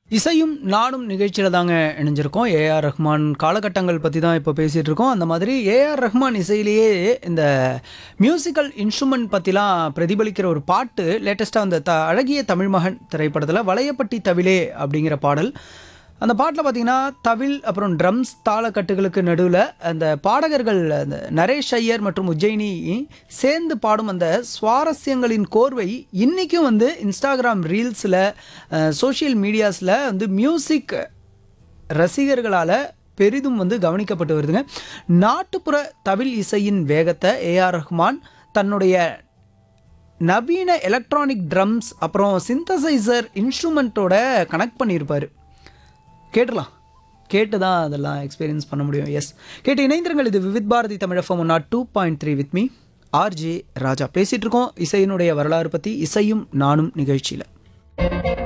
இசையும் நானும் நிகழ்ச்சியில் தாங்க இணைஞ்சிருக்கோம் ஏஆர் ரஹ்மான் காலகட்டங்கள் பற்றி தான் இப்போ பேசிகிட்டு இருக்கோம் அந்த மாதிரி ஏஆர் ரஹ்மான் இசையிலேயே இந்த மியூசிக்கல் இன்ஸ்ட்ருமெண்ட் பற்றிலாம் பிரதிபலிக்கிற ஒரு பாட்டு லேட்டஸ்ட்டாக அந்த த அழகிய தமிழ்மகன் திரைப்படத்தில் வளையப்பட்டி தவிலே அப்படிங்கிற பாடல் அந்த பாட்டில் பார்த்தீங்கன்னா தவில் அப்புறம் ட்ரம்ஸ் தாளக்கட்டுகளுக்கு நடுவில் அந்த பாடகர்கள் அந்த நரேஷ் ஐயர் மற்றும் உஜ்ஜயினி சேர்ந்து பாடும் அந்த சுவாரஸ்யங்களின் கோர்வை இன்றைக்கும் வந்து இன்ஸ்டாகிராம் ரீல்ஸில் சோஷியல் மீடியாஸில் வந்து மியூசிக் ரசிகர்களால் பெரிதும் வந்து கவனிக்கப்பட்டு வருதுங்க நாட்டுப்புற தவில் இசையின் வேகத்தை ஏஆர் ரஹ்மான் தன்னுடைய நவீன எலக்ட்ரானிக் ட்ரம்ஸ் அப்புறம் சிந்தசைசர் இன்ஸ்ட்ருமெண்ட்டோட கனெக்ட் பண்ணியிருப்பார் கேட்டுடலாம் கேட்டு தான் அதெல்லாம் எக்ஸ்பீரியன்ஸ் பண்ண முடியும் எஸ் கேட்டு இணைந்திருங்கள் இது Vividh Bharati Tamil FM one two point three with me RJ Raja பேசிகிட்டு இருக்கோம் இசையினுடைய வரலாறு பற்றி இசையும் நானும் நிகழ்ச்சியில்